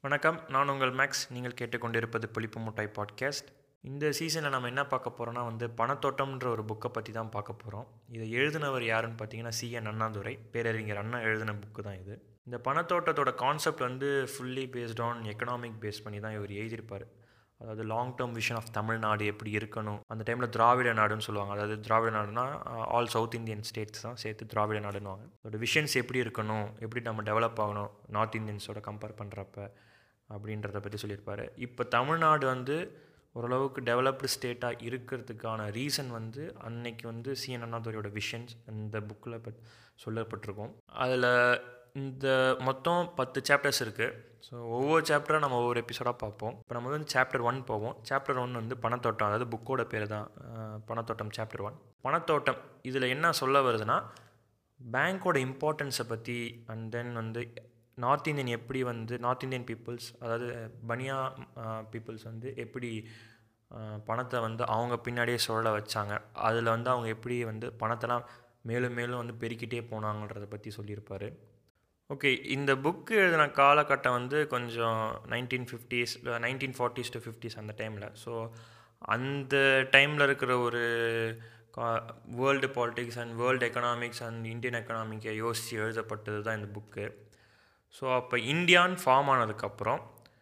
வணக்கம் நான் உங்கள் மேக்ஸ் நீங்கள் கேட்டுக்கொண்டிருப்பது புளிப்பு முட்டாய் பாட்காஸ்ட் இந்த சீசனில் நம்ம என்ன பார்க்க போகிறோம்னா வந்து பணத்தோட்டம்ன்ற ஒரு புக்கை பற்றி தான் பார்க்க போகிறோம் இதை எழுதினவர் யாருன்னு பார்த்தீங்கன்னா சி என் அண்ணாதுரை பேரறிஞர் அண்ணா எழுதின புக்கு தான் இது இந்த பணத்தோட்டத்தோட கான்செப்ட் வந்து fully based on economic base பண்ணி தான் இவர் எழுதியிருப்பார் அதாவது long term vision of Tamil Nadu எப்படி இருக்கணும் அந்த டைமில் திராவிட நாடுன்னு சொல்லுவாங்க அதாவது திராவிட நாடுனா ஆல் சவுத் இந்தியன் ஸ்டேட்ஸ் தான் சேர்த்து திராவிட நாடுன்னுவாங்க அதோட விஷன்ஸ் எப்படி இருக்கணும் எப்படி நம்ம டெவலப் ஆகணும் நார்த் இந்தியன்ஸோட கம்பேர் பண்ணுறப்ப அப்படின்றத பற்றி சொல்லியிருப்பார் இப்போ தமிழ்நாடு வந்து ஓரளவுக்கு டெவலப்டு ஸ்டேட்டாக இருக்கிறதுக்கான ரீசன் வந்து அன்னைக்கு வந்து சிஎன் அண்ணாதுரையோட விஷன்ஸ் இந்த புக்கில் பட் சொல்லப்பட்டிருக்கும் அதில் இந்த மொத்தம் பத்து சாப்டர்ஸ் இருக்குது ஸோ ஒவ்வொரு சாப்டராக நம்ம ஒவ்வொரு எபிசோடாக பார்ப்போம் இப்போ நம்ம வந்து சாப்டர் ஒன் போவோம் சாப்டர் ஒன் வந்து பணத்தோட்டம் அதாவது புக்கோட பேர் தான் அஹ், பணத்தோட்டம் சாப்டர் ஒன் பணத்தோட்டம் இதில் என்ன சொல்ல வருதுன்னா பேங்க்கோட இம்பார்ட்டன்ஸை பற்றி அண்ட் தென் வந்து நார்த் இந்தியன் எப்படி வந்து நார்த் இந்தியன் பீப்புள்ஸ் அதாவது பனியா பீப்புள்ஸ் வந்து எப்படி அஹ், பணத்தை வந்து அவங்க பின்னாடியே சுழல வச்சாங்க அதில் வந்து அவங்க எப்படி வந்து பணத்தெல்லாம் மேலும் மேலும் வந்து பெருக்கிட்டே போனாங்கன்றதை பற்றி சொல்லியிருப்பார் ஓகே இந்த புக்கு எழுதின காலகட்டம் வந்து கொஞ்சம் nineteen fifties nineteen forties to fifties அந்த டைமில் ஸோ அந்த டைமில் இருக்கிற ஒரு world politics and world economics and Indian எக்கனாமிக்கை யோசித்து எழுதப்பட்டது தான் இந்த புக்கு ஸோ அப்போ இந்தியான்னு ஃபார்ம் ஆனதுக்கப்புறம்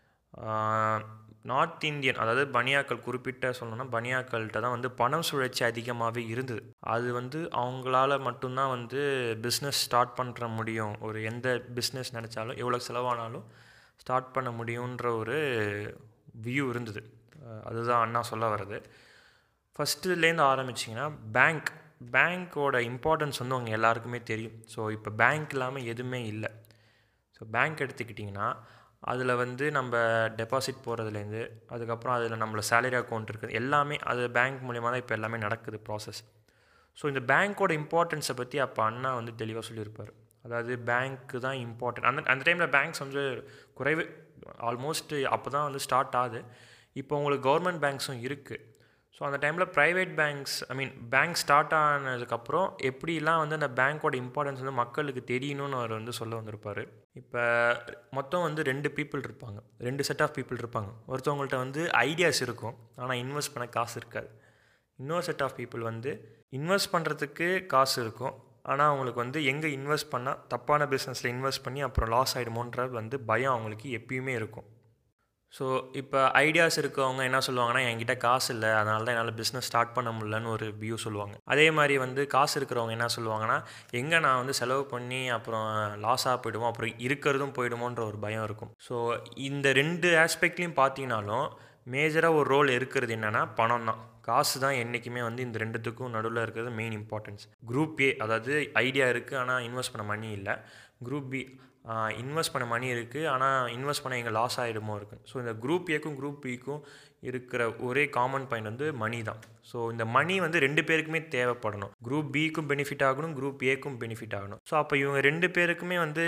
நார்த் இந்தியன் அதாவது பனியாக்கள் குறிப்பிட்ட சொல்லணும்னா பனியாக்கள்கிட்ட தான் வந்து பணம் சுழற்சி அதிகமாகவே இருந்தது அது வந்து அவங்களால மட்டும்தான் வந்து பிஸ்னஸ் ஸ்டார்ட் பண்ணுற முடியும் ஒரு எந்த பிஸ்னஸ் நினச்சாலும் எவ்வளோ செலவானாலும் ஸ்டார்ட் பண்ண முடியுன்ற ஒரு வியூ இருந்தது அஹ் அதுதான் அண்ணா சொல்ல வர்றது ஃபஸ்ட்டுலேருந்து ஆரம்பிச்சிங்கன்னா பேங்க் பேங்க்கோட இம்பார்ட்டன்ஸ் வந்து அவங்க எல்லாருக்குமே தெரியும் ஸோ இப்போ பேங்க் இல்லாமல் எதுவுமே இல்லை ஸோ பேங்க் எடுத்துக்கிட்டிங்கன்னா அதில் வந்து நம்ம டெபாசிட் போகிறதுலேருந்து அதுக்கப்புறம் அதில் நம்மள சேலரி அக்கௌண்ட் இருக்குது எல்லாமே அது பேங்க் மூலிமா தான் இப்போ எல்லாமே நடக்குது ப்ராசஸ் ஸோ இந்த பேங்க்கோட இம்பார்ட்டன்ஸை பற்றி அப்போ அண்ணா வந்து தெளிவாக சொல்லியிருப்பார் அதாவது பேங்க்கு தான் இம்பார்ட்டன்ட் அந்த அந்த டைமில் பேங்க்ஸ் வந்து குறைவு ஆல்மோஸ்ட் அப்போ தான் வந்து ஸ்டார்ட் ஆகுது இப்போ உங்களுக்கு கவர்மெண்ட் பேங்க்ஸும் இருக்குது ஸோ அந்த டைமில் private banks I mean bank start ஆனதுக்கப்புறம் எப்படிலாம் வந்து அந்த பேங்க்கோட இம்பார்ட்டன்ஸ் வந்து மக்களுக்கு தெரியணும்னு அவர் வந்து சொல்ல வந்திருப்பார் இப்போ மொத்தம் வந்து ரெண்டு பீப்புள் இருப்பாங்க ரெண்டு செட் ஆஃப் பீப்புள் இருப்பாங்க ஒருத்தவங்கள்ட்ட வந்து ஐடியாஸ் இருக்கும் ஆனால் இன்வெஸ்ட் பண்ண காசு இருக்காது இன்னொரு செட் ஆஃப் பீப்புள் வந்து இன்வெஸ்ட் பண்ணுறதுக்கு காசு இருக்கும் ஆனால் அவங்களுக்கு வந்து எங்கே இன்வெஸ்ட் பண்ணால் தப்பான பிஸ்னஸில் இன்வெஸ்ட் பண்ணி அப்புறம் லாஸ் ஆகிடுமோன்ற வந்து பயம் அவங்களுக்கு எப்பயுமே இருக்கும் ஸோ இப்போ ஐடியாஸ் இருக்கவங்க என்ன சொல்லுவாங்கன்னா என்கிட்ட காசு இல்லை அதனால தான் என்னால் பிஸ்னஸ் ஸ்டார்ட் பண்ண முடியலன்னு ஒரு வியூ சொல்லுவாங்க அதே மாதிரி வந்து காசு இருக்கிறவங்க என்ன சொல்லுவாங்கன்னா எங்கே நான் வந்து செலவு பண்ணி அப்புறம் லாஸாக போயிடுவோம் அப்புறம் இருக்கிறதும் போயிடுமோன்ற ஒரு பயம் இருக்கும் ஸோ இந்த ரெண்டு ஆஸ்பெக்ட்லேயும் பார்த்தீங்கனாலும் மேஜராக ஒரு ரோல் இருக்கிறது என்னென்னா பணம் தான் காசு தான் என்றைக்குமே வந்து இந்த ரெண்டுத்துக்கும் நடுவில் இருக்கிறது மெயின் இம்பார்ட்டன்ஸ் குரூப் ஏ அதாவது ஐடியா இருக்குது ஆனால் இன்வெஸ்ட் பண்ண மணி இல்லை குரூப் பி இன்வெஸ்ட் பண்ண மணி இருக்குது ஆனால் இன்வெஸ்ட் பண்ண எங்கள் லாஸ் ஆகிடுமோ இருக்குது ஸோ இந்த குரூப் ஏக்கும் குரூப் பிக்கும் இருக்கிற ஒரே காமன் பாயிண்ட் வந்து மணி தான் ஸோ இந்த மணி வந்து ரெண்டு பேருக்குமே தேவைப்படணும் குரூப் பிக்கும் பெனிஃபிட் ஆகணும் குரூப் ஏக்கும் பெனிஃபிட் ஆகணும் ஸோ அப்போ இவங்க ரெண்டு பேருக்குமே வந்து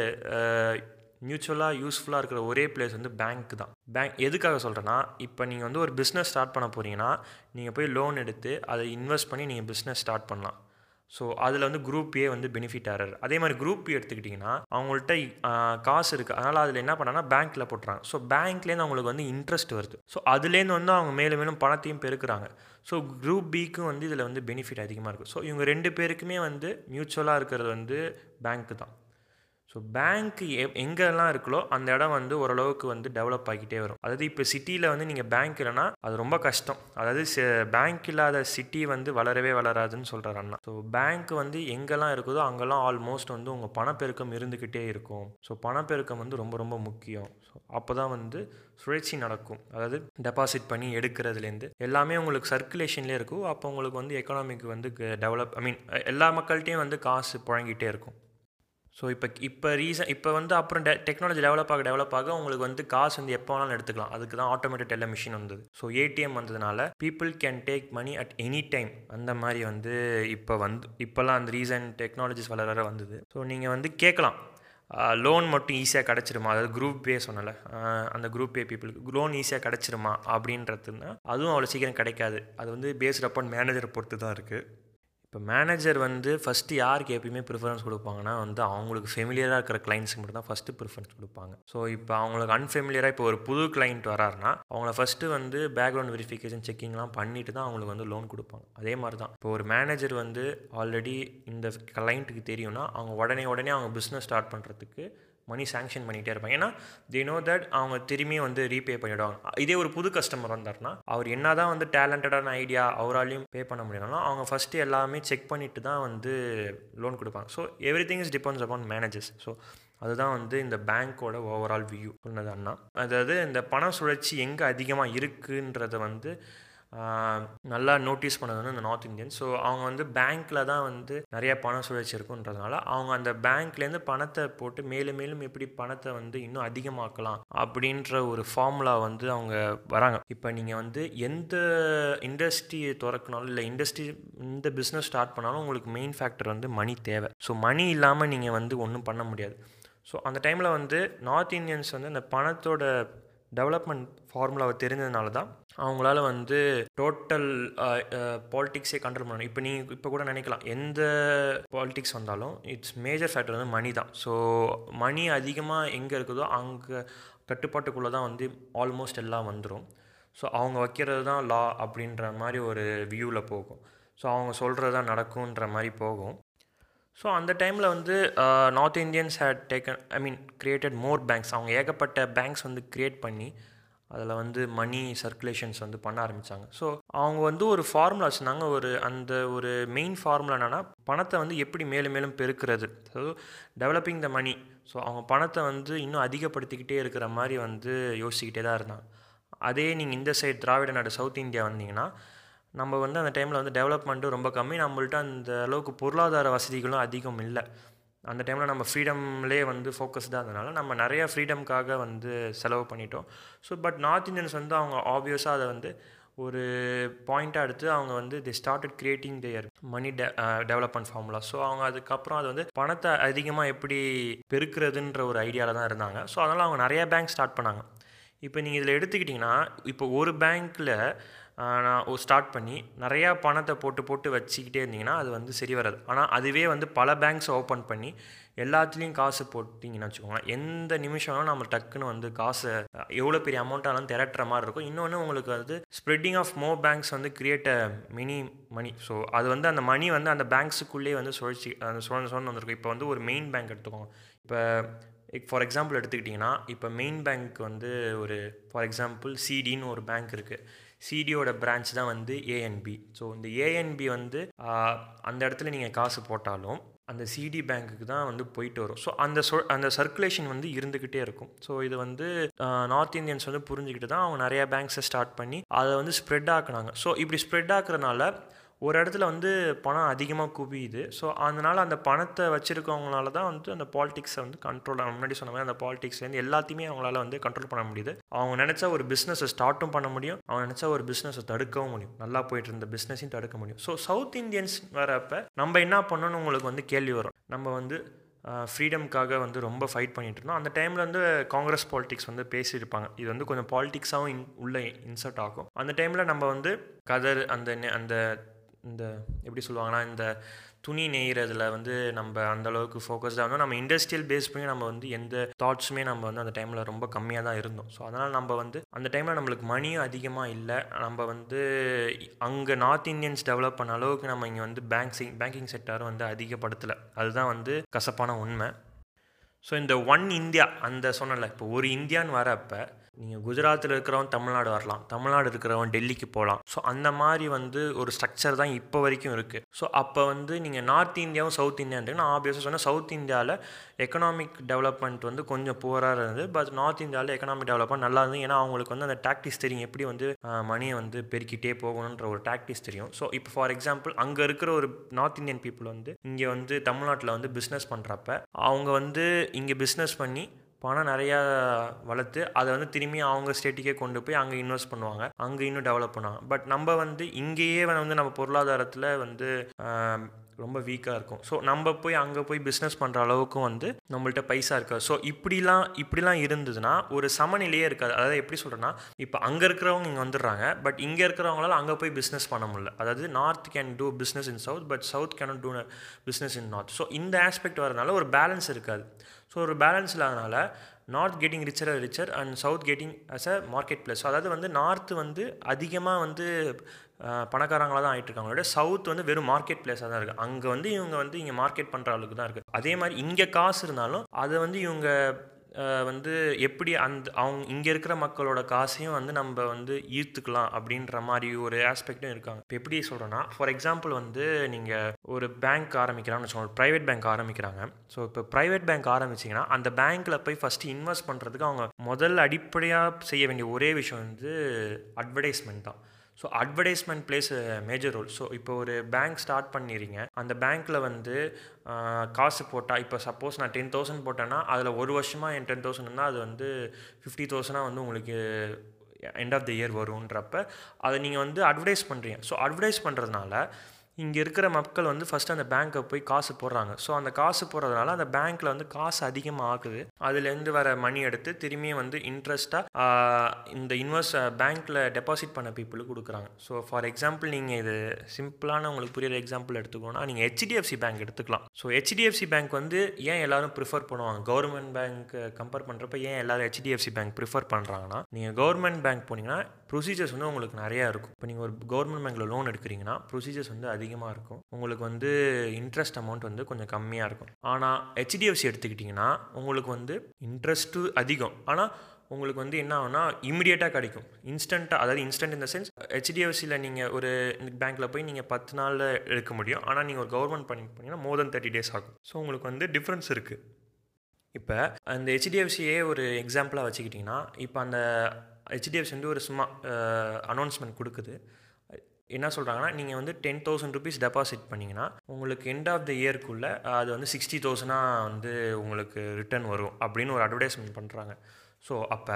மியூச்சுவலாக யூஸ்ஃபுல்லாக இருக்கிற ஒரே பிளேஸ் வந்து பேங்க் தான் பேங்க் எதுக்காக சொல்கிறேன்னா இப்போ நீங்கள் வந்து ஒரு பிஸ்னஸ் ஸ்டார்ட் பண்ண போகிறீங்கன்னா நீங்கள் போய் லோன் எடுத்து அதை இன்வெஸ்ட் பண்ணி நீங்கள் பிஸ்னஸ் ஸ்டார்ட் பண்ணலாம் ஸோ அதில் வந்து குரூப் ஏ வந்து பெனிஃபிட் ஆகிறாரு அதே மாதிரி குரூப் பி எடுத்துக்கிட்டிங்கன்னா அவங்கள்ட்ட ஆஹ், காசு இருக்குது அதனால் அதில் என்ன பண்ணாங்கன்னா பேங்க்கில் போட்டுறாங்க ஸோ பேங்க்லேருந்து அவங்களுக்கு வந்து இன்ட்ரெஸ்ட் வருது ஸோ அதுலேருந்து வந்து அவங்க மேலும் மேலும் பணத்தையும் பெருக்குறாங்க ஸோ குரூப் பிக்கும் வந்து இதில் வந்து பெனிஃபிட் அதிகமாக இருக்குது ஸோ இவங்க ரெண்டு பேருக்குமே வந்து மியூச்சுவலாக இருக்கிறது வந்து பேங்க்கு தான் ஸோ பேங்க் எ எங்கெல்லாம் இருக்கோ அந்த இடம் வந்து ஓரளவுக்கு வந்து டெவலப் ஆகிக்கிட்டே வரும் அதாவது இப்போ சிட்டியில் வந்து நீங்கள் பேங்க் இல்லைன்னா அது ரொம்ப கஷ்டம் அதாவது பேங்க் இல்லாத சிட்டி வந்து வளரவே வளராதுன்னு சொல்கிறார் அண்ணா ஸோ பேங்க் வந்து எங்கெல்லாம் இருக்குதோ அங்கெல்லாம் ஆல்மோஸ்ட் வந்து உங்கள் பணப்பெருக்கம் இருந்துக்கிட்டே இருக்கும் ஸோ பணப்பெருக்கம் வந்து ரொம்ப ரொம்ப முக்கியம் ஸோ அப்போ தான் வந்து சுழற்சி நடக்கும் அதாவது டெபாசிட் பண்ணி எடுக்கிறதுலேருந்து எல்லாமே உங்களுக்கு சர்க்குலேஷன்லேயே இருக்கும் அப்போ உங்களுக்கு வந்து எக்கனாமிக் வந்து டெவலப் ஐ மீன் எல்லா மக்கள்கிட்டையும் வந்து காசு புழங்கிட்டே இருக்கும் ஸோ இப்போ இப்போ ரீசன் இப்போ வந்து அப்புறம் டெ டெக்னாலஜி டெவலப் ஆக டெவலப் ஆக உங்களுக்கு வந்து காசு வந்து எப்போ வேணாலும் எடுத்துக்கலாம் அதுக்கு தான் ஆட்டோமேட்டட் டெல்ல மிஷின் வந்தது ஸோ ஏடிஎம் வந்ததுனால people can take money at any time அந்த மாதிரி வந்து இப்போ வந்து இப்போல்லாம் அந்த ரீசன் டெக்னாலஜிஸ் வளர வளர வந்தது ஸோ நீங்கள் வந்து கேட்கலாம் லோன் மட்டும் ஈஸியாக கிடச்சிருமா அதாவது குரூப் பே சொன்னல ஆஹ் அந்த குரூப் பே பீப்புளுக்கு லோன் ஈஸியாக கிடச்சிருமா அப்படின்றதுன்னா அதுவும் அவ்வளோ சீக்கிரம் கிடைக்காது அது வந்து பேஸ்ட் அப்பான் மேனேஜரை பொறுத்து தான் இருக்குது இப்போ மேனேஜர் வந்து ஃபஸ்ட்டு யாருக்கு எப்பயுமே ப்ரிஃபரன்ஸ் கொடுப்பாங்கன்னா வந்து அவங்களுக்கு ஃபெமிலியராக இருக்கிற கிளைண்ட்ஸுக்கு மட்டும் தான் ஃபஸ்ட்டு ப்ரிஃபரன்ஸ் கொடுப்பாங்க ஸோ இப்போ அவங்களுக்கு அன்ஃபெமிலியராக இப்போ ஒரு புது கிளைண்ட் வராருன்னா அவங்கள ஃபஸ்ட்டு வந்து பேக்ரவுண்ட் வெரிஃபிகேஷன் செக்கிங்லாம் பண்ணிட்டு தான் அவங்களுக்கு வந்து லோன் கொடுப்பாங்க அதே மாதிரி தான் இப்போ ஒரு மேனேஜர் வந்து ஆல்ரெடி இந்த கிளைண்ட்டுக்கு தெரியும்னா அவங்க உடனே உடனே அவங்க பிஸ்னஸ் ஸ்டார்ட் பண்ணுறதுக்கு மணி சேங்ஷன் பண்ணிகிட்டே இருப்பாங்க ஏன்னா தே நோ தட் அவங்க திரும்பி வந்து ரீபே பண்ணிவிடுவாங்க இதே ஒரு புது கஸ்டமர் வந்தார்னா அவர் என்ன தான் வந்து டேலண்டடான ஐடியா அவராலையும் பே பண்ண முடியலனாலும் அவங்க ஃபஸ்ட்டு எல்லாமே செக் பண்ணிவிட்டு தான் வந்து லோன் கொடுப்பாங்க so everything is depends upon managers so அதுதான் வந்து இந்த பேங்க்கோட ஓவரால் வியூ சொன்னது அண்ணா அதாவது இந்த பண சுழற்சி எங்கே அதிகமாக இருக்குன்றத வந்து நல்லா நோட்டீஸ் பண்ணது வந்து இந்த நார்த் இந்தியன் ஸோ அவங்க வந்து பேங்க்கில் தான் வந்து நிறைய பண சுழற்சி இருக்குன்றதுனால அவங்க அந்த பேங்க்லேருந்து பணத்தை போட்டு மேலும் மேலும் எப்படி பணத்தை வந்து இன்னும் அதிகமாக்கலாம் அப்படின்ற ஒரு ஃபார்முலா வந்து அவங்க வராங்க இப்போ நீங்கள் வந்து எந்த இண்டஸ்ட்ரியை திறக்கனாலும் இல்லை இண்டஸ்ட்ரி இந்த பிஸ்னஸ் ஸ்டார்ட் பண்ணாலும் உங்களுக்கு மெயின் ஃபேக்டர் வந்து மணி தேவை ஸோ மணி இல்லாமல் நீங்கள் வந்து ஒன்றும் பண்ண முடியாது ஸோ அந்த டைமில் வந்து நார்த் இந்தியன்ஸ் வந்து அந்த பணத்தோட டெவலப்மெண்ட் ஃபார்முலாவை தெரிஞ்சதுனால தான் அவங்களால வந்து டோட்டல் பாலிட்டிக்ஸே கண்ட்ரோல் பண்ணணும் இப்போ நீங்கள் இப்போ கூட நினைக்கலாம் எந்த பாலிட்டிக்ஸ் வந்தாலும் இட்ஸ் மேஜர் ஃபேக்டர் வந்து மணி தான் ஸோ மணி அதிகமாக எங்கே இருக்குதோ அங்கே கட்டுப்பாட்டுக்குள்ளே தான் வந்து ஆல்மோஸ்ட் எல்லாம் வந்துடும் ஸோ அவங்க வைக்கிறது தான் லா அப்படின்ற மாதிரி ஒரு வியூவில் போகும் ஸோ அவங்க சொல்கிறது தான் நடக்குன்ற மாதிரி போகும் ஸோ அந்த டைமில் வந்து north Indians had taken I mean created more banks அவங்க ஏகப்பட்ட பேங்க்ஸ் வந்து க்ரியேட் பண்ணி அதில் வந்து மணி சர்க்குலேஷன்ஸ் வந்து பண்ண ஆரம்பித்தாங்க ஸோ அவங்க வந்து ஒரு ஃபார்முலா வச்சுருந்தாங்க ஒரு அந்த ஒரு மெயின் ஃபார்முலா என்னென்னா பணத்தை வந்து எப்படி மேலும் மேலும் பெருக்கிறது so developing the money so அவங்க பணத்தை வந்து இன்னும் அதிகப்படுத்திக்கிட்டே இருக்கிற மாதிரி வந்து யோசிச்சுக்கிட்டே தான் இருந்தாங்க அதே நீங்கள் இந்த சைடு திராவிட நாடு சவுத் இந்தியா வந்தீங்கன்னா நம்ம வந்து அந்த டைமில் வந்து டெவலப்மெண்ட்டும் ரொம்ப கம்மி நம்மள்ட்ட அந்த அளவுக்கு பொருளாதார வசதிகளும் அதிகம் இல்லை அந்த டைமில் நம்ம ஃப்ரீடம்லேயே வந்து ஃபோக்கஸ்டாக இருந்தனால நம்ம நிறையா ஃப்ரீடம்காக வந்து செலவு பண்ணிட்டோம் ஸோ பட் நார்த் இந்தியன்ஸ் வந்து அவங்க ஆப்வியஸாக அதை வந்து ஒரு பாயிண்ட்டாக எடுத்து அவங்க வந்து the started creating their money டெ டெவலப்மெண்ட் ஃபார்முலா ஸோ அவங்க அதுக்கப்புறம் அது வந்து பணத்தை அதிகமாக எப்படி பெருக்கிறதுன்ற ஒரு ஐடியாவில் தான் இருந்தாங்க ஸோ அதனால் அவங்க நிறையா பேங்க் ஸ்டார்ட் பண்ணாங்க இப்போ நீங்கள் இதில் எடுத்துக்கிட்டிங்கன்னா இப்போ ஒரு பேங்க்கில் நான் ஸ்டார்ட் பண்ணி நிறையா பணத்தை போட்டு போட்டு வச்சுக்கிட்டே இருந்தீங்கன்னா அது வந்து சரி வராது ஆனால் அதுவே வந்து பல பேங்க்ஸ் ஓப்பன் பண்ணி எல்லாத்துலேயும் காசு போட்டிங்கன்னு வச்சுக்கோங்களேன் எந்த நிமிஷம் நம்ம டக்குன்னு வந்து காசை எவ்வளோ பெரிய அமௌண்ட்டாலும் திரட்டுற மாதிரி இருக்கும் இன்னொன்று உங்களுக்கு வந்து ஸ்ப்ரெட்டிங் ஆஃப் மோர் பேங்க்ஸ் வந்து create a mini money so அது வந்து அந்த மணி வந்து அந்த பேங்க்ஸுக்குள்ளேயே வந்து சுழற்சி அந்த சுழந்து சுழந்து வந்திருக்கும் இப்போ வந்து ஒரு மெயின் பேங்க் எடுத்துக்கோங்க இப்போ ஃபார் எக்ஸாம்பிள் எடுத்துக்கிட்டிங்கன்னா இப்போ மெயின் பேங்க் வந்து ஒரு ஃபார் எக்ஸாம்பிள் சிடின்னு ஒரு பேங்க் இருக்குது சிடியோட பிரான்ச் தான் வந்து ஏஎன்பி ஸோ இந்த ஏஎன்பி வந்து அந்த இடத்துல நீங்கள் காசு போட்டாலும் அந்த சிடி பேங்க்குக்கு தான் வந்து போயிட்டு வரும் ஸோ அந்த சொ அந்த சர்க்குலேஷன் வந்து இருந்துக்கிட்டே இருக்கும் ஸோ இது வந்து நார்த் இந்தியன்ஸ் வந்து புரிஞ்சுக்கிட்டு தான் அவங்க நிறையா பேங்க்ஸை ஸ்டார்ட் பண்ணி அதை வந்து ஸ்ப்ரெட் ஆக்குனாங்க ஸோ இப்படி ஸ்ப்ரெட் ஆக்குறதுனால ஒரு இடத்துல வந்து பணம் அதிகமாக குவியுது ஸோ அதனால் அந்த பணத்தை வச்சுருக்கவங்களால தான் வந்து அந்த பாலிடிக்ஸை வந்து கண்ட்ரோல் முன்னாடி சொன்ன மாதிரி அந்த பாலிடிக்ஸ்லேருந்து எல்லாத்தையுமே அவங்களால வந்து கண்ட்ரோல் பண்ண முடியுது அவங்க நினச்சா ஒரு பிஸ்னஸை ஸ்டார்ட்டும் பண்ண முடியும் அவங்க நினச்சா ஒரு பிஸ்னஸை தடுக்கவும் முடியும் நல்லா போயிட்டு இருந்த பிஸ்னஸையும் தடுக்க முடியும் ஸோ சவுத் இந்தியன்ஸ் வரப்போ நம்ம என்ன பண்ணணும்னு உங்களுக்கு வந்து கேள்வி வரும் நம்ம வந்து ஃப்ரீடம்காக வந்து ரொம்ப ஃபைட் பண்ணிட்டு இருந்தோம் அந்த டைமில் வந்து காங்கிரஸ் பாலிடிக்ஸ் வந்து பேசியிருப்பாங்க இது வந்து கொஞ்சம் பாலிடிக்ஸாகவும் இன் உள்ளே இன்சர்ட் ஆகும் அந்த டைமில் நம்ம வந்து கதர் அந்த அந்த இந்த எப்படி சொல்லுவாங்கன்னா இந்த துணி நெய்கிறதுல வந்து நம்ம அந்த அளவுக்கு ஃபோக்கஸ்டாக இருந்தோம் நம்ம இண்டஸ்ட்ரியல் பேஸ் பண்ணி நம்ம வந்து எந்த தாட்ஸுமே நம்ம வந்து அந்த டைமில் ரொம்ப கம்மியாக தான் இருந்தோம் ஸோ அதனால் நம்ம வந்து அந்த டைமில் நம்மளுக்கு மணியும் அதிகமாக இல்லை நம்ம வந்து அங்கே நார்த் இந்தியன்ஸ் டெவலப் பண்ண அளவுக்கு நம்ம இங்கே வந்து பேங்க்ஸிங் பேங்கிங் செக்டாரும் வந்து அதிகப்படுத்தலை அதுதான் வந்து கசப்பான உண்மை ஸோ இந்த ஒன் இந்தியா அந்த சொன்னல இப்போ ஒரு இந்தியான்னு வரப்போ நீங்கள் குஜராத்தில் இருக்கிறவன் தமிழ்நாடு வரலாம் தமிழ்நாடு இருக்கிறவன் டெல்லிக்கு போகலாம் ஸோ அந்த மாதிரி வந்து ஒரு ஸ்ட்ரக்சர் தான் இப்போ வரைக்கும் இருக்குது ஸோ அப்போ வந்து நீங்கள் நார்த் இந்தியாவும் சவுத் இந்தியான்னு நான் ஆப்வியஸாக சொன்னேன் சவுத் இந்தியாவில் எக்கனாமிக் டெவலப்மெண்ட் வந்து கொஞ்சம் புவராக இருந்தது பட் நார்த் இந்தியாவில் எக்கனாமிக் டெவலப்மெண்ட் நல்லா இருந்தது ஏன்னா அவங்களுக்கு வந்து அந்த டாக்டிஸ் தெரியும் எப்படி வந்து மணியை வந்து பெருக்கிட்டே போகணுன்ற ஒரு டாக்டிஸ் தெரியும் ஸோ இப்போ ஃபார் எக்ஸாம்பிள் அங்கே இருக்கிற ஒரு நார்த் இந்தியன் பீப்புள் வந்து இங்கே வந்து தமிழ்நாட்டில் வந்து பிஸ்னஸ் பண்ணுறப்ப அவங்க வந்து இங்கே பிஸ்னஸ் பண்ணி பணம் நிறையா வளர்த்து அதை வந்து திரும்பி அவங்க ஸ்டேட்டுக்கே கொண்டு போய் அங்கே இன்வெஸ்ட் பண்ணுவாங்க அங்கே இன்னும் டெவலப் பண்ணுவாங்க பட் நம்ம வந்து இங்கேயே வந்து நம்ம பொருளாதாரத்தில் வந்து ஆஹ், ரொம்ப வீக்காக இருக்கும் ஸோ நம்ம போய் அங்கே போய் பிஸ்னஸ் பண்ணுற அளவுக்கும் வந்து நம்மள்ட்ட பைசா இருக்காது ஸோ இப்படிலாம் இப்படிலாம் இருந்ததுன்னா ஒரு சமநிலையே இருக்காது அதாவது எப்படி சொல்கிறேன்னா இப்போ அங்கே இருக்கிறவங்க இங்கே வந்துடுறாங்க பட் இங்கே இருக்கிறவங்களால அங்கே போய் பிஸ்னஸ் பண்ண முடியல அதாவது north can do business in south but south can do business in north so இந்த ஆஸ்பெக்ட் வரதுனால ஒரு பேலன்ஸ் இருக்காது ஸோ ஒரு பேலன்ஸ் இல்லாதனால north getting richer richer and south getting as a market place அதாவது வந்து நார்த் வந்து அதிகமாக வந்து பணக்காரங்களாக தான் ஆகிட்டு இருக்காங்க விட சவுத் வந்து வெறும் மார்க்கெட் பிளேஸாக தான் இருக்குது அங்கே வந்து இவங்க வந்து இங்கே மார்க்கெட் பண்ணுற அளவுக்கு தான் இருக்குது அதே மாதிரி இங்கே காசு இருந்தாலும் அதை வந்து இவங்க அஹ், வந்து எப்படி அந்த அவங்க இங்கே இருக்கிற மக்களோட காசையும் வந்து நம்ம வந்து ஈர்த்துக்கலாம் அப்படின்ற மாதிரி ஒரு ஆஸ்பெக்டும் இருக்காங்க இப்போ எப்படி சொல்கிறேன்னா ஃபார் எக்ஸாம்பிள் வந்து நீங்கள் ஒரு பேங்க் ஆரம்பிக்கிறான்னு வச்சுக்கோங்க ப்ரைவேட் பேங்க் ஆரம்பிக்கிறாங்க ஸோ இப்போ ப்ரைவேட் பேங்க் ஆரம்பிச்சிங்கன்னா அந்த பேங்க்கில் போய் ஃபஸ்ட்டு இன்வெஸ்ட் பண்ணுறதுக்கு அவங்க முதல்ல அடிப்படையாக செய்ய வேண்டிய ஒரே விஷயம் வந்து அட்வர்டைஸ்மெண்ட் தான் so advertisement plays major role so இப்போ ஒரு பேங்க் ஸ்டார்ட் பண்ணிடுறீங்க அந்த பேங்க்கில் வந்து ஆஹ், காசு போட்டால் இப்போ சப்போஸ் நான் டென் தௌசண்ட் போட்டேன்னா அதில் ஒரு வருஷமாக என் டென் தௌசண்ட்னா அது வந்து ஃபிஃப்டி தௌசண்டாக வந்து உங்களுக்கு எண்ட் ஆஃப் த இயர் வரும்ன்றப்ப அதை நீங்கள் வந்து அட்வர்டைஸ் பண்ணுறீங்க ஸோ அட்வர்டைஸ் பண்ணுறதுனால இங்கே இருக்கிற மக்கள் வந்து ஃபஸ்ட்டு அந்த பேங்க்கை போய் காசு போடுறாங்க ஸோ அந்த காசு போடுறதுனால அந்த பேங்க்கில் வந்து காசு அதிகமாக ஆகுது அதுலேருந்து வர மணி எடுத்து திரும்பியும் வந்து இன்ட்ரெஸ்ட்டாக இந்த இன்வெஸ்ட் பேங்க்கில் டெபாசிட் பண்ண பீப்புளுக்கு கொடுக்குறாங்க ஸோ ஃபார் எக்ஸாம்பிள் நீங்கள் இது சிம்பிளான உங்களுக்கு புரியுற எக்ஸாம்பிள் எடுத்துக்கோன்னா நீங்கள் ஹெச்டிஎஃப்சி பேங்க் எடுத்துக்கலாம் ஸோ ஹெச்டிஎஃப்சி பேங்க் வந்து ஏன் எல்லாரும் ப்ரிஃபர் பண்ணுவாங்க கவர்மெண்ட் பேங்க் கம்பேர் பண்ணுறப்ப ஏன் எல்லாரும் ஹெச்டிஎஃப்சி பேங்க் ப்ரிஃபர் பண்ணுறாங்கன்னா நீங்கள் கவர்மெண்ட் பேங்க் போனீங்கன்னா ப்ரொசீஜர்ஸ் வந்து உங்களுக்கு நிறையா இருக்கும் இப்போ நீங்கள் ஒரு கவர்மெண்ட் பேங்க்கில் லோன் எடுக்கிறீங்கன்னா ப்ரொசீஜர்ஸ் வந்து அதிகமாக இருக்கும் உங்களுக்கு வந்து இன்ட்ரெஸ்ட் அமௌண்ட் வந்து கொஞ்சம் கம்மியாக இருக்கும் ஆனால் ஹெச்டிஎஃப்சி எடுத்துக்கிட்டிங்கன்னா உங்களுக்கு வந்து இன்ட்ரெஸ்ட்டு அதிகம் ஆனால் உங்களுக்கு வந்து என்ன ஆகும்னா இமிடியேட்டாக கிடைக்கும் இன்ஸ்டண்ட்டாக அதாவது இன்ஸ்டன்ட் இந்த சென்ஸ் ஹெச்டிஎஃப்சியில் நீங்கள் ஒரு பேங்க்கில் போய் நீங்கள் பத்து நாளில் எடுக்க முடியும் ஆனால் நீங்கள் ஒரு கவர்மெண்ட் பண்ணி போனீங்கன்னா மோர் தென் தேர்ட்டி டேஸ் ஆகும் ஸோ உங்களுக்கு வந்து டிஃப்ரென்ஸ் இருக்குது இப்போ அந்த ஹெச்டிஎஃப்சியே ஒரு எக்ஸாம்பிளாக வச்சுக்கிட்டிங்கன்னா இப்போ அந்த ஹெச்டிஎஃப்சி வந்து ஒரு சும்மா அனௌன்ஸ்மெண்ட் கொடுக்குது என்ன சொல்கிறாங்கன்னா நீங்கள் வந்து டென் தௌசண்ட் ருபீஸ் டெபாசிட் பண்ணிங்கன்னா உங்களுக்கு எண்ட் ஆஃப் த இயர்க்குள்ளே அது வந்து சிக்ஸ்டி தௌசண்டாக வந்து உங்களுக்கு ரிட்டர்ன் வரும் அப்படின்னு ஒரு அட்வர்டைஸ்மெண்ட் பண்ணுறாங்க ஸோ அப்போ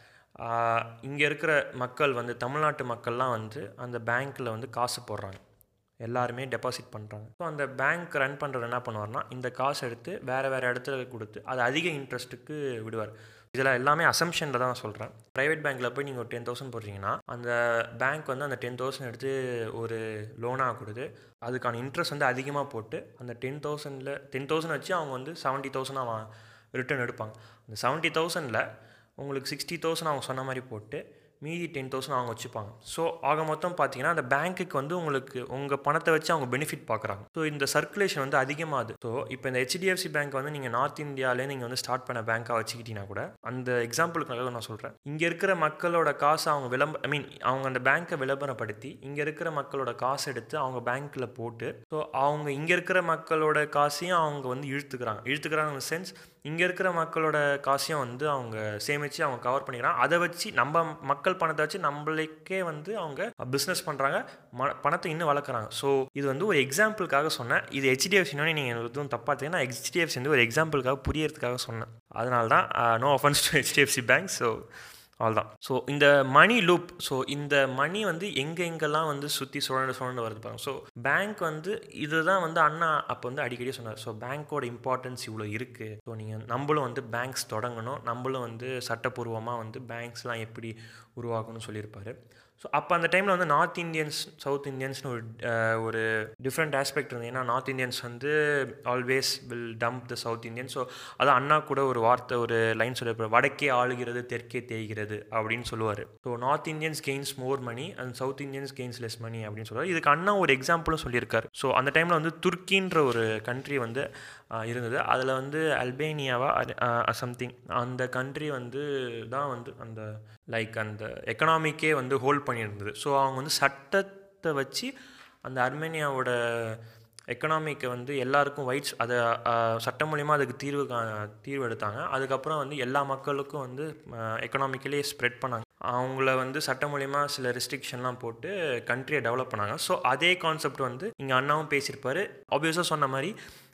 இங்கே இருக்கிற மக்கள் வந்து தமிழ்நாட்டு மக்கள்லாம் வந்து அந்த பேங்க்கில் வந்து காசு போடுறாங்க எல்லாருமே டெபாசிட் பண்ணுறாங்க ஸோ அந்த பேங்க் ரன் பண்ணுறது என்ன பண்ணுவார்னா இந்த காசு எடுத்து வேறு வேறு இடத்துல கொடுத்து அது அதிக இன்ட்ரெஸ்ட்டுக்கு விடுவார் இதில் எல்லாமே அசம்ஷனில் தான் சொல்கிறேன் ப்ரைவேட் பேங்க்கில் போய் நீங்கள் ஒரு டென் தௌசண்ட் போடுறீங்கன்னா அந்த பேங்க் வந்து அந்த டென் தௌசண்ட் எடுத்து ஒரு லோனாக கொடுத்து அதுக்கான இன்ட்ரெஸ்ட் வந்து அதிகமாக போட்டு அந்த டென் தௌசண்டில் டென் தௌசண்ட் வச்சு அவங்க வந்து செவன்ட்டி தௌசண்டாக ரிட்டர்ன் எடுப்பாங்க அந்த செவன்ட்டி தௌசண்டில் உங்களுக்கு சிக்ஸ்டி தௌசண்ட் அவங்க சொன்ன மாதிரி போட்டு மீதி டென் தௌசண்ட் அவங்க வச்சுப்பாங்க ஸோ ஆக மொத்தம் பார்த்தீங்கன்னா அந்த பேங்க்குக்கு வந்து உங்களுக்கு உங்கள் பணத்தை வச்சு அவங்க பெனிஃபிட் பார்க்குறாங்க ஸோ இந்த சர்க்குலேஷன் வந்து அதிகமாகுது ஸோ இப்போ இந்த ஹெச்டிஎஃப்சி பேங்க் வந்து நீங்கள் நார்த் இந்தியாவிலே நீங்கள் வந்து ஸ்டார்ட் பண்ண பேங்க்காக வச்சுக்கிட்டீங்கன்னா கூட அந்த எக்ஸாம்பிளுக்காக நான் சொல்கிறேன் இங்கே இருக்கிற மக்களோட காசை அவங்க விளம்ப ஐ மீன் அவங்க அந்த பேங்க்கை விளம்பரப்படுத்தி இங்கே இருக்கிற மக்களோட காசு எடுத்து அவங்க பேங்க்கில் போட்டு ஸோ அவங்க இங்கே இருக்கிற மக்களோட காசையும் அவங்க வந்து இழுத்துக்கிறாங்க இழுத்துக்கிறாங்க சென்ஸ் இங்கே இருக்கிற மக்களோட காசையும் வந்து அவங்க சேமித்து அவங்க கவர் பண்ணிக்கிறாங்க அதை வச்சு நம்ம மக்கள் பணத்தை வச்சு நம்மளுக்கே வந்து அவங்க பிஸ்னஸ் பண்ணுறாங்க ம பணத்தை இன்னும் வளர்க்குறாங்க ஸோ இது வந்து ஒரு எக்ஸாம்பிளுக்காக சொன்னேன் இது ஹெச்டிஎஃப்சினோட நீங்கள் எதுவும் தப்பாக பார்த்தீங்கன்னா ஹெச்டிஎஃப்சி வந்து ஒரு எக்ஸாம்பிளுக்காக புரியறதுக்காக சொன்னேன் அதனால தான் no offence to HDFC bank so அவ்வளோதான் ஸோ இந்த மணி லூப் ஸோ இந்த மணி வந்து எங்கே எங்கெல்லாம் வந்து சுற்றி சுழண்டு சுழண்டு வருது பாருங்க ஸோ பேங்க் வந்து இதுதான் வந்து அண்ணா அப்போ வந்து அடிக்கடி சொன்னார் ஸோ பேங்க்கோட இம்பார்ட்டன்ஸ் இவ்வளோ இருக்குது ஸோ நீங்கள் நம்மளும் வந்து பேங்க்ஸ் தொடங்கணும் நம்மளும் வந்து சட்டப்பூர்வமாக வந்து பேங்க்ஸ்லாம் எப்படி உருவாக்கணும்னு சொல்லியிருப்பாரு ஸோ அப்போ அந்த டைமில் வந்து நார்த் இந்தியன்ஸ் சவுத் இந்தியன்ஸ்னு ஒரு அஹ், ஒரு டிஃப்ரெண்ட் ஆஸ்பெக்ட் இருந்தது ஏன்னா நார்த் இந்தியன்ஸ் வந்து always will dump the south Indian so அதான் அண்ணா கூட ஒரு வார்த்தை ஒரு லைன் சொல்லியிருப்பார் வடக்கே ஆளுகிறது தெற்கே தேய்கிறது அப்படின்னு சொல்லுவார் so north Indians gains more money and south Indians gains less money அப்படின்னு சொல்லுவார் இதுக்கு அண்ணா ஒரு எக்ஸாம்பிளும் சொல்லியிருக்காரு ஸோ அந்த டைமில் வந்து துர்க்கின்ற ஒரு கண்ட்ரி வந்து ஆஹ், இருந்தது அதில் வந்து அல்பேனியாவா சம்திங் அந்த கண்ட்ரி வந்து தான் வந்து அந்த லைக் அந்த எக்கனாமிக்கே வந்து ஹோல்ட் பண்ணியிருந்தது ஸோ அவங்க வந்து சட்டத்தை வச்சு அந்த அர்மேனியாவோட எக்கனாமிக்கை வந்து எல்லாருக்கும் ஒயிட்ஸ் அதை ஆஹ், சட்டம் மூலிமா அதுக்கு தீர்வு கா- தீர்வு எடுத்தாங்க அதுக்கப்புறம் வந்து எல்லா மக்களுக்கும் வந்து எக்கனாமிக்கலி ஸ்ப்ரெட் பண்ணாங்க அவங்கள வந்து சட்டம் மூலிமா சில ரெஸ்ட்ரிக்ஷன்லாம் போட்டு கண்ட்ரியை டெவலப் பண்ணாங்க ஸோ அதே கான்செப்ட் வந்து இங்கே அண்ணாவும் பேசியிருப்பாரு ஆப்வியஸாக சொன்ன மாதிரி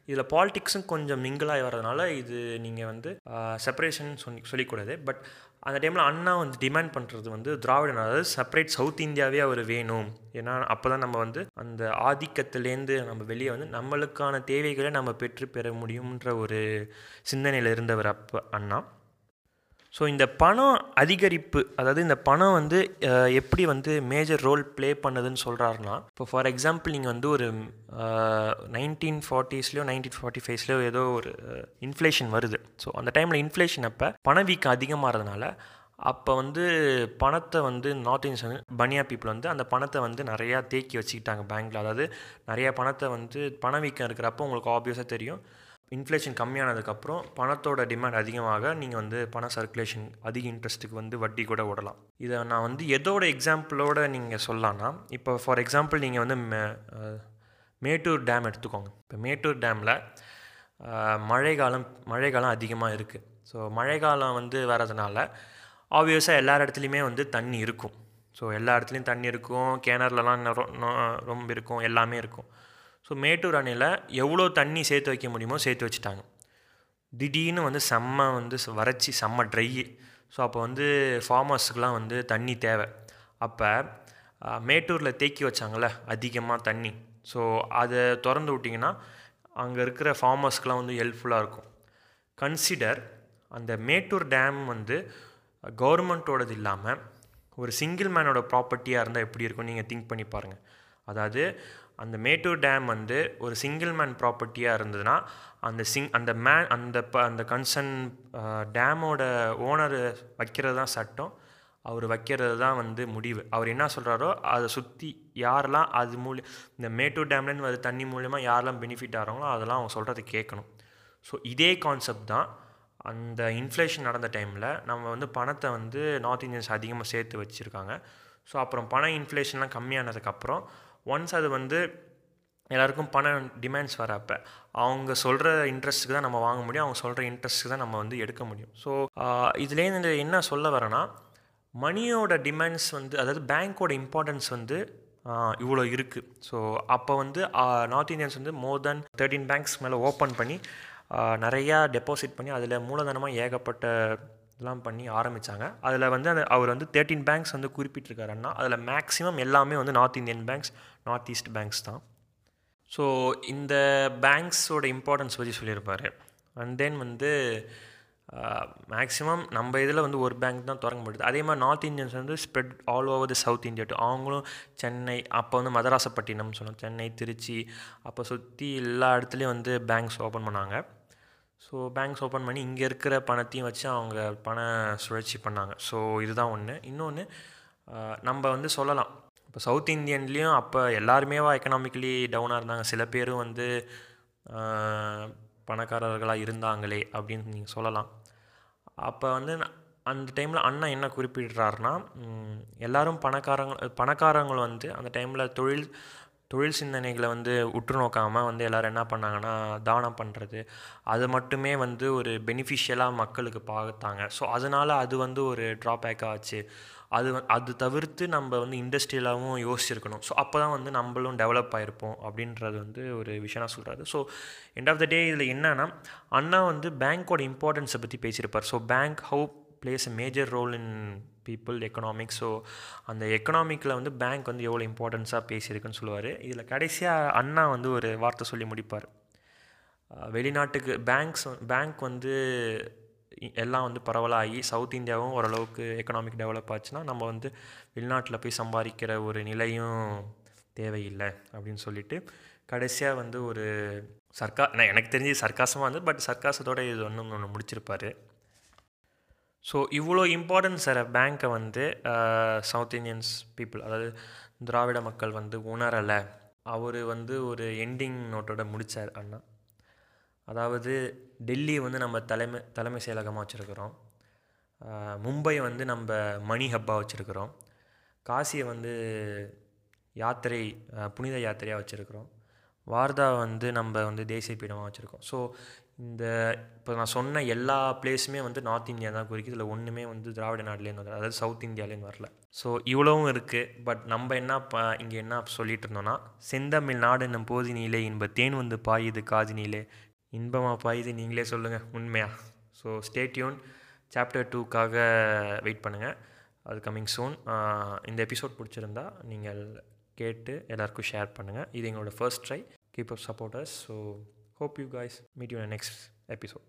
இதில் பாலிடிக்ஸும் கொஞ்சம் மிங்கிளாகி வர்றதுனால இது நீங்கள் வந்து செப்பரேஷன் சொல்லி சொல்லிக்கூடாது பட் அந்த டைமில் அண்ணா வந்து டிமாண்ட் பண்ணுறது வந்து திராவிடன் அதாவது செப்பரேட் சவுத் இந்தியாவே அவர் வேணும் ஏன்னா அப்போ தான் நம்ம வந்து அந்த ஆதிக்கத்திலேருந்து நம்ம வெளியே வந்து நம்மளுக்கான தேவைகளை நம்ம பெற்று பெற முடியுன்ற ஒரு சிந்தனையில் இருந்தவர் அப்போ அண்ணா ஸோ இந்த பணம் அதிகரிப்பு அதாவது இந்த பணம் வந்து அஹ், எப்படி வந்து மேஜர் ரோல் ப்ளே பண்ணுதுன்னு சொல்கிறாருன்னா இப்போ ஃபார் எக்ஸாம்பிள் நீங்கள் வந்து ஒரு நைன்டீன் ஃபார்ட்டிஸ்லையோ நைன்டீன் ஃபார்ட்டி ஃபைவ்ஸ்லையோ ஏதோ ஒரு இன்ஃப்ளேஷன் வருது ஸோ அந்த டைமில் இன்ஃப்ளேஷன் அப்போ பணவீக்கம் அதிகமாகிறதுனால அப்போ வந்து பணத்தை வந்து நார்த் இந்தியன்ஸ் பனியா பீப்புள் வந்து அந்த பணத்தை வந்து நிறையா தேக்கி வச்சுக்கிட்டாங்க பேங்க்கில் அதாவது நிறையா பணத்தை வந்து பணவீக்கம் இருக்கிறப்போ உங்களுக்கு ஆப்வியஸாக தெரியும் இன்ஃப்ளேஷன் கம்மியானதுக்கப்புறம் பணத்தோட டிமாண்ட் அதிகமாக நீங்கள் வந்து பண சர்க்குலேஷன் அதிக இன்ட்ரெஸ்ட்டுக்கு வந்து வட்டி கூட விடலாம் இதை நான் வந்து எதோட எக்ஸாம்பிளோட நீங்கள் சொல்லலாம்னா இப்போ ஃபார் எக்ஸாம்பிள் நீங்கள் வந்து மே- அஹ், மேட்டூர் டேம் எடுத்துக்கோங்க இப்போ மேட்டூர் டேமில் மழை காலம் மழை காலம் அதிகமாக இருக்குது ஸோ மழை காலம் வந்து வரதுனால ஆப்வியஸாக எல்லா இடத்துலையுமே வந்து தண்ணி இருக்கும் ஸோ எல்லா இடத்துலையும் தண்ணி இருக்கும் கிணறுலலாம் நொ- நொ- ரொம்ப இருக்கும் எல்லாமே இருக்கும் ஸோ மேட்டூர் அணையில் எவ்வளோ தண்ணி சேர்த்து வைக்க முடியுமோ சேர்த்து வச்சுட்டாங்க திடீர்னு வந்து செம்ம வந்து ச- வறட்சி செம்ம ட்ரை ஸோ அப்போ வந்து ஃபார்மர்ஸுக்கெலாம் வந்து தண்ணி தேவை அப்போ மேட்டூரில் தேக்கி வச்சாங்கள்ல அதிகமாக தண்ணி ஸோ அதை திறந்து விட்டிங்கன்னா அங்கே இருக்கிற ஃபார்மர்ஸ்க்கெலாம் வந்து ஹெல்ப்ஃபுல்லாக இருக்கும் கன்சிடர் அந்த மேட்டூர் டேம் வந்து கவர்மெண்ட்டோடது இல்லாமல் ஒரு சிங்கிள் மேனோட ப்ராப்பர்ட்டியாக இருந்தால் எப்படி இருக்கும் நீங்கள் திங்க் பண்ணி பாருங்கள் அதாவது அந்த மேட்டூர் டேம் வந்து ஒரு சிங்கிள் மேன் ப்ராப்பர்ட்டியாக இருந்ததுன்னா அந்த சிங் அந்த மேன் அந்த ப அந்த கன்சர்ன் டேமோட ஓனர் வைக்கிறது தான் சட்டம் அவர் வைக்கிறது தான் வந்து முடிவு அவர் என்ன சொல்கிறாரோ அதை சுற்றி யாரெல்லாம் அது மூலி இந்த மேட்டூர் டேம்லேருந்து வர தண்ணி மூலிமா யாரெல்லாம் பெனிஃபிட் ஆகிறாங்களோ அதெல்லாம் அவங்க சொல்கிறத கேட்கணும் ஸோ இதே கான்செப்ட் தான் அந்த இன்ஃப்ளேஷன் நடந்த டைமில் நம்ம வந்து பணத்தை வந்து நார்த் இந்தியன்ஸ் அதிகமாக சேர்த்து வச்சுருக்காங்க ஸோ அப்புறம் பண இன்ஃப்ளேஷன்லாம் கம்மியானதுக்கப்புறம் ஒன்ஸ் அது வந்து எல்லாருக்கும் பண டிமாண்ட்ஸ் வரப்ப அவங்க சொல்கிற இன்ட்ரெஸ்ட்டுக்கு தான் நம்ம வாங்க முடியும் அவங்க சொல்கிற இன்ட்ரெஸ்ட்டுக்கு தான் நம்ம வந்து எடுக்க முடியும் ஸோ இதுலேருந்து என்ன சொல்ல வரேன்னா மணியோட டிமாண்ட்ஸ் வந்து அதாவது பேங்க்கோட இம்பார்ட்டன்ஸ் வந்து ஆஹ், இவ்வளோ இருக்குது ஸோ அப்போ வந்து நார்த் இந்தியன்ஸ் வந்து மோர் தென் தேர்ட்டீன் பேங்க்ஸ் மேலே ஓப்பன் பண்ணி ஆஹ், நிறையா டெபாசிட் பண்ணி அதில் மூலதனமாக ஏகப்பட்ட இதெல்லாம் பண்ணி ஆரம்பித்தாங்க அதில் வந்து அந்த அவர் வந்து தேர்ட்டீன் பேங்க்ஸ் வந்து குறிப்பிட்டிருக்காருன்னா அதில் மேக்ஸிமம் எல்லாமே வந்து north Indian banks north east banks தான் ஸோ இந்த பேங்க்ஸோட இம்பார்ட்டன்ஸ் பற்றி சொல்லியிருப்பார் அண்ட் தென் வந்து மேக்ஸிமம் நம்ம இதில் வந்து ஒரு பேங்க் தான் திறக்க முடியுது அதே மாதிரி நார்த் இந்தியன்ஸ் வந்து spread all over the south India to அவங்களும் சென்னை அப்போ வந்து மதராசப்பட்டினம் சொன்னோம் சென்னை திருச்சி அப்போ சுற்றி எல்லா இடத்துலையும் வந்து பேங்க்ஸ் ஓப்பன் பண்ணாங்க ஸோ பேங்க்ஸ் ஓப்பன் பண்ணி இங்கே இருக்கிற பணத்தையும் வச்சு அவங்க பண சுழற்சி பண்ணாங்க ஸோ இதுதான் ஒன்று இன்னொன்று நம்ம வந்து சொல்லலாம் இப்போ சவுத் இந்தியன்லேயும் அப்போ எல்லாருமேவா எக்கனாமிக்கலி டவுனாக இருந்தாங்க சில பேரும் வந்து ஆஹ், பணக்காரர்களாக இருந்தாங்களே அப்படின்னு நீங்கள் சொல்லலாம் அப்போ வந்து ந- அந்த டைமில் அண்ணா என்ன குறிப்பிடுறாருன்னா ம், எல்லாரும் பணக்காரங்க பணக்காரங்க வந்து அந்த டைமில் தொழில் தொழில் சிந்தனைகளை வந்து உற்று நோக்காமல் வந்து எல்லோரும் என்ன பண்ணாங்கன்னா தானம் பண்ணுறது அது மட்டுமே வந்து ஒரு பெனிஃபிஷியலாக மக்களுக்கு பார்த்தாங்க ஸோ அதனால் அது வந்து ஒரு ட்ராபேக் ஆச்சு அது வ- அது தவிர்த்து நம்ம வந்து இண்டஸ்ட்ரியலாகவும் யோசிச்சிருக்கணும் ஸோ அப்போ தான் வந்து நம்மளும் டெவலப் ஆகிருப்போம் அப்படின்றது வந்து ஒரு விஷயம் நான் சொல்கிறாரு so end of the day இதில் என்னன்னா அண்ணா வந்து பேங்க்கோட இம்பார்ட்டன்ஸை பற்றி பேசியிருப்பார் so bank how plays a major role in people economics so அந்த எக்கனாமிக்கில் வந்து பேங்க் வந்து எவ்வளோ இம்பார்ட்டன்ஸாக பேசியிருக்குன்னு சொல்லுவார் இதில் கடைசியாக அண்ணா வந்து ஒரு வார்த்தை சொல்லி முடிப்பார் அஹ் வெளிநாட்டுக்கு பேங்க்ஸ் பேங்க் வந்து இ- எல்லாம் வந்து பரவலாகி சவுத் இந்தியாவும் ஓரளவுக்கு எக்கனாமிக் டெவலப் ஆச்சுன்னா நம்ம வந்து வெளிநாட்டில் போய் சம்பாதிக்கிற ஒரு நிலையும் தேவையில்லை அப்படின்னு சொல்லிட்டு கடைசியாக வந்து ஒரு சர்க்கா நான் எனக்கு தெரிஞ்சு சர்க்காசமாக வந்து பட் சர்க்காசத்தோட இது ஒன்று ஒன்று முடிச்சிருப்பாரு ஸோ இவ்வளோ இம்பார்ட்டன்ஸ் தர பேங்க்கை வந்து சவுத் இந்தியன்ஸ் பீப்புள் அதாவது திராவிட மக்கள் வந்து உணரலை அவர் வந்து ஒரு எண்டிங் நோட்டோட முடித்தார் அண்ணா அதாவது டெல்லி வந்து நம்ம தலைமை தலைமை செயலகமாக வச்சுருக்கிறோம் மும்பை வந்து நம்ம மணி ஹப்பாக வச்சுருக்கிறோம் காசியை வந்து யாத்திரை அஹ், புனித யாத்திரையாக வச்சுருக்கிறோம் வார்தா வந்து நம்ம வந்து தேசிய பீடமாக வச்சுருக்கோம் ஸோ இந்த இப்போ நான் சொன்ன எல்லா பிளேஸுமே வந்து நார்த் இந்தியா தான் குறிக்குது இதில் ஒன்றுமே வந்து திராவிட நாட்டிலேருந்து வரல அதாவது சவுத் இந்தியாலேருந்து வரல ஸோ இவ்வளவும் இருக்குது பட் நம்ம என்ன ப இங்கே என்ன சொல்லிட்டு இருந்தோம்னா செந்தமிழ் நாடு என்னும் போதினிலே இன்ப தேன் வந்து பாயுது காதினிலே இன்பமாக பாயுது நீங்களே சொல்லுங்கள் உண்மையா ஸோ ஸ்டேட்யூன் சாப்டர் டூக்காக வெயிட் பண்ணுங்கள் அது கம்மிங் சூன் இந்த எபிசோட் பிடிச்சிருந்தா நீங்கள் கேட்டு எல்லாருக்கும் ஷேர் பண்ணுங்கள் இது எங்களோட first try keep up supporters so hope you guys meet you in the next episode